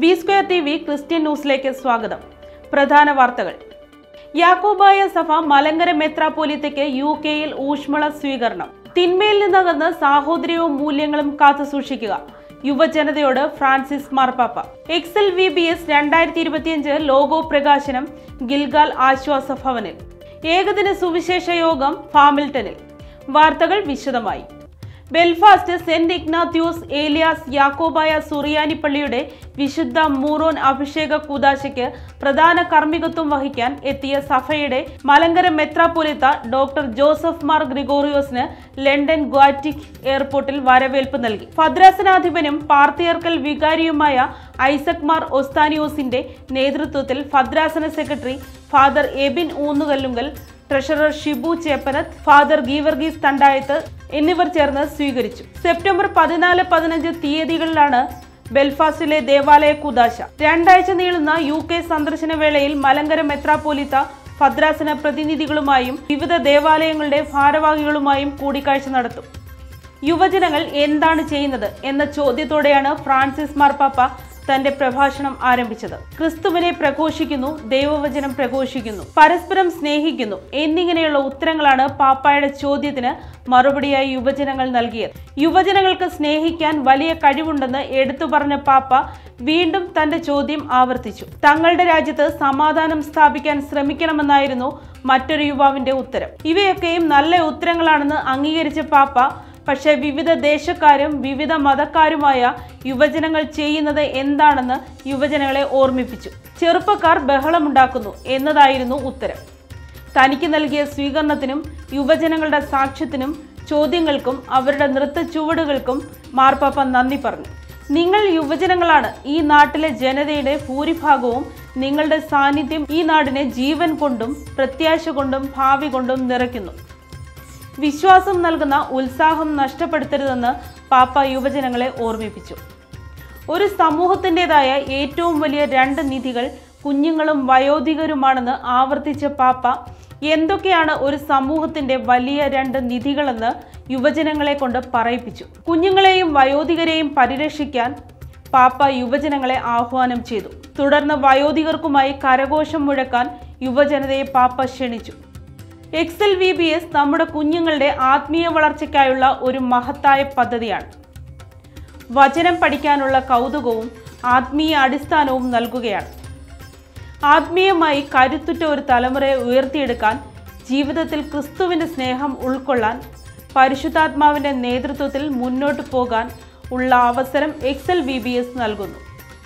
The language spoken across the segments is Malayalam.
B square T V Christian ന്യൂസിലേക്ക് സ്വാഗതം പ്രധാന വാർത്തകൾ യാക്കോബായ സഭ മലങ്കര മെത്രാപോലിത്തയ്ക്ക് യു കെയിൽ ഊഷ്മള സ്വീകരണം തിന്മയിൽ നിന്നകന്ന് സാഹോദര്യവും മൂല്യങ്ങളും കാത്തു സൂക്ഷിക്കുക യുവജനതയോട് ഫ്രാൻസിസ് മാർപ്പാപ്പ എക്സൽ വി ബി എസ് രണ്ടായിരത്തി ഇരുപത്തിയഞ്ച് ലോഗോ പ്രകാശനം ഗിൽഗാൽ ആശ്വാസ ഭവനിൽ ഏകദിന സുവിശേഷ യോഗം ഫാമിൽട്ടണിൽ വാർത്തകൾ വിശദമായി ബെൽഫാസ്റ്റ് സെന്റ് ഇഗ്നാത്യൂസ് ഏലിയാസ് യാക്കോബായ സുറിയാനി പള്ളിയുടെ വിശുദ്ധ മൂറോൻ അഭിഷേക കൂതാശയ്ക്ക് പ്രധാന കർമ്മികത്വം വഹിക്കാൻ എത്തിയ സഭയുടെ മലങ്കര മെത്രാപ്പൊലിത്ത ഡോക്ടർ ജോസഫ് മാർ ഗ്രിഗോറിയോസിന് ലണ്ടൻ ഗ്വാറ്റിക് എയർപോർട്ടിൽ വരവേൽപ്പ് നൽകി ഭദ്രാസനാധിപനും പാർത്തിയർക്കൽ വികാരിയുമായ ഐസക് മാർ ഒസ്താനിയോസിന്റെ നേതൃത്വത്തിൽ ഭദ്രാസന secretary father Ebin Oonnukallunkal treasurer Shibu Cheppanath father Geevarghese Thandayath എന്നിവർ ചേർന്ന് സ്വീകരിച്ചു സെപ്റ്റംബർ പതിനാല് പതിനഞ്ച് തീയതികളിലാണ് ബെൽഫാസ്റ്റിലെ ദേവാലയ കുദാശ രണ്ടാഴ്ച നീളുന്ന യു കെ സന്ദർശന വേളയിൽ മലങ്കര മെത്രാപ്പോലിത്ത ഭദ്രാസന പ്രതിനിധികളുമായും വിവിധ ദേവാലയങ്ങളുടെ ഭാരവാഹികളുമായും കൂടിക്കാഴ്ച നടത്തും യുവജനങ്ങൾ എന്താണ് ചെയ്യുന്നത് എന്ന ചോദ്യത്തോടെയാണ് ഫ്രാൻസിസ് മാർപ്പാപ്പ തന്റെ പ്രഭാഷണം ആരംഭിച്ചത് ക്രിസ്തുവിനെ പ്രഘോഷിക്കുന്നു ദൈവവചനം പ്രഘോഷിക്കുന്നു പരസ്പരം സ്നേഹിക്കുന്നു എന്നിങ്ങനെയുള്ള ഉത്തരങ്ങളാണ് പാപ്പായുടെ ചോദ്യത്തിന് മറുപടിയായി യുവജനങ്ങൾ നൽകിയത് യുവജനങ്ങൾക്ക് സ്നേഹിക്കാൻ വലിയ കഴിവുണ്ടെന്ന് എടുത്തു പറഞ്ഞ പാപ്പ വീണ്ടും തന്റെ ചോദ്യം ആവർത്തിച്ചു തങ്ങളുടെ രാജ്യത്ത് സമാധാനം സ്ഥാപിക്കാൻ ശ്രമിക്കണമെന്നായിരുന്നു മറ്റൊരു യുവാവിന്റെ ഉത്തരം ഇവയൊക്കെയും നല്ല ഉത്തരങ്ങളാണെന്ന് അംഗീകരിച്ച പാപ്പ പക്ഷേ വിവിധ ദേശക്കാരും വിവിധ മതക്കാരുമായ യുവജനങ്ങൾ ചെയ്യുന്നത് എന്താണെന്ന് യുവജനങ്ങളെ ഓർമ്മിപ്പിച്ചു ചെറുപ്പക്കാർ ബഹളമുണ്ടാക്കുന്നു എന്നതായിരുന്നു ഉത്തരം തനിക്ക് നൽകിയ സ്വീകരണത്തിനും യുവജനങ്ങളുടെ സാക്ഷ്യത്തിനും ചോദ്യങ്ങൾക്കും അവരുടെ നൃത്ത ചുവടുകൾക്കും മാർപ്പാപ്പ നന്ദി പറഞ്ഞു നിങ്ങൾ യുവജനങ്ങളാണ് ഈ നാട്ടിലെ ജനതയുടെ ഭൂരിഭാഗവും നിങ്ങളുടെ സാന്നിധ്യം ഈ നാടിനെ ജീവൻ കൊണ്ടും പ്രത്യാശ കൊണ്ടും ഭാവി കൊണ്ടും നിറയ്ക്കുന്നു വിശ്വാസം നൽകുന്ന ഉത്സാഹം നഷ്ടപ്പെടുത്തരുതെന്ന് പാപ്പ യുവജനങ്ങളെ ഓർമ്മിപ്പിച്ചു ഒരു സമൂഹത്തിൻ്റെതായ ഏറ്റവും വലിയ രണ്ട് നിധികൾ കുഞ്ഞുങ്ങളും വയോധികരുമാണെന്ന് ആവർത്തിച്ച പാപ്പ എന്തൊക്കെയാണ് ഒരു സമൂഹത്തിന്റെ വലിയ രണ്ട് നിധികളെന്ന് യുവജനങ്ങളെ കൊണ്ട് പറയിപ്പിച്ചു കുഞ്ഞുങ്ങളെയും വയോധികരെയും പരിരക്ഷിക്കാൻ പാപ്പ യുവജനങ്ങളെ ആഹ്വാനം ചെയ്തു തുടർന്ന് വയോധികർക്കുമായി കരഘോഷം മുഴക്കാൻ യുവജനതയെ പാപ്പ ക്ഷണിച്ചു എക്സൽ വി ബി എസ് നമ്മുടെ കുഞ്ഞുങ്ങളുടെ ആത്മീയ വളർച്ചയ്ക്കായുള്ള ഒരു മഹത്തായ പദ്ധതിയാണ് വചനം പഠിക്കാനുള്ള കൗതുകവും ആത്മീയ അടിസ്ഥാനവും നൽകുകയാണ് ആത്മീയമായി കരുത്തുറ്റ ഒരു തലമുറയെ ഉയർത്തിയെടുക്കാൻ ജീവിതത്തിൽ ക്രിസ്തുവിൻ്റെ സ്നേഹം ഉൾക്കൊള്ളാൻ പരിശുദ്ധാത്മാവിൻ്റെ നേതൃത്വത്തിൽ മുന്നോട്ട് പോകാൻ ഉള്ള അവസരം എക്സൽ വി ബി എസ് നൽകുന്നു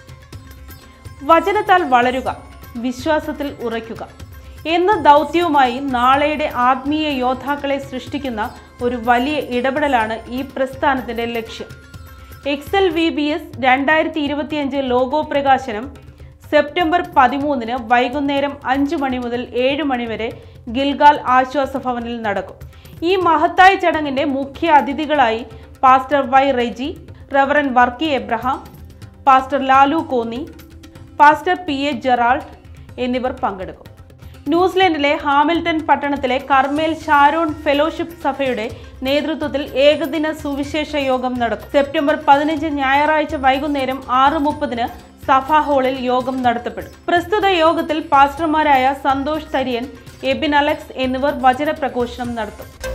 വചനത്താൽ വളരുക വിശ്വാസത്തിൽ ഉറയ്ക്കുക എന്ന ദൗത്യവുമായി നാളെയുടെ ആത്മീയ യോദ്ധാക്കളെ സൃഷ്ടിക്കുന്ന ഒരു വലിയ ഇടപെടലാണ് ഈ പ്രസ്ഥാനത്തിന്റെ ലക്ഷ്യം എക്സൽ വി ബി എസ് രണ്ടായിരത്തി ഇരുപത്തിയഞ്ച് ലോഗോ പ്രകാശനം സെപ്റ്റംബർ പതിമൂന്നിന് വൈകുന്നേരം അഞ്ച് മണി മുതൽ ഏഴ് മണി വരെ ഗിൽഗാൽ ആശ്വാസ ഭവനിൽ നടക്കും ഈ മഹത്തായ ചടങ്ങിന്റെ മുഖ്യ അതിഥികളായി pastor Y Reji reverend Varkey Abraham pastor Lalu Konni pastor P A Gerald എന്നിവർ പങ്കെടുക്കും ന്യൂസിലൻഡിലെ ഹാമിൽട്ടൺ പട്ടണത്തിലെ കർമേൽ ഷാരോൺ ഫെലോഷിപ്പ് സഭയുടെ നേതൃത്വത്തിൽ ഏകദിന സുവിശേഷ യോഗം നടക്കും സെപ്റ്റംബർ പതിനഞ്ച് ഞായറാഴ്ച വൈകുന്നേരം ആറ് മുപ്പതിന് സഭാ ഹാളിൽ യോഗം നടത്തപ്പെടും പ്രസ്തുത യോഗത്തിൽ പാസ്റ്റർമാരായ സന്തോഷ് തരിയൻ എബിൻ അലക്സ് എന്നിവർ വചന പ്രഘോഷണം നടത്തും